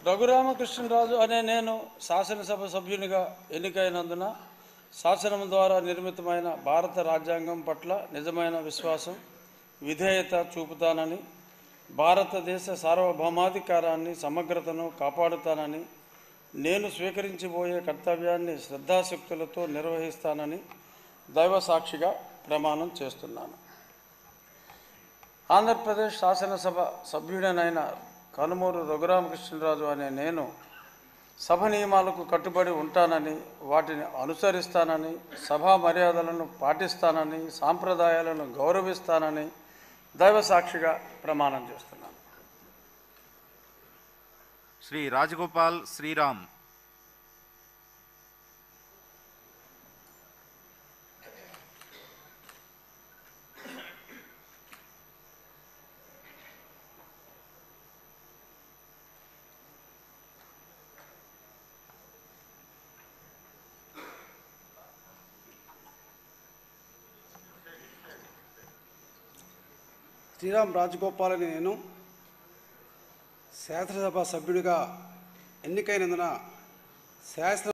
రఘురామకృష్ణరాజు అనే నేను శాసనసభ సభ్యునిగా ఎన్నికైనందున శాసనం ద్వారా నిర్మితమైన భారత రాజ్యాంగం పట్ల నిజమైన విశ్వాసం విధేయత చూపుతానని భారతదేశ సార్వభౌమాధికారాన్ని సమగ్రతను కాపాడుతానని నేను స్వీకరించబోయే కర్తవ్యాన్ని శ్రద్ధాశక్తులతో నిర్వహిస్తానని దైవ సాక్షిగా ప్రమాణం చేస్తున్నాను ఆంధ్రప్రదేశ్ శాసనసభ సభ్యుడనైన కనుమూరు రఘురామకృష్ణరాజు అనే నేను సభ నియమాలకు కట్టుబడి ఉంటానని వాటిని అనుసరిస్తానని సభా మర్యాదలను పాటిస్తానని సాంప్రదాయాలను గౌరవిస్తానని దైవ సాక్షిగా ప్రమాణం చేస్తున్నాను శ్రీ రాజగోపాల్ శ్రీరామ్ శ్రీరామ్ రాజగోపాల్ అని నేను శాసనసభ సభ్యుడిగా ఎన్నికైనందున శాసన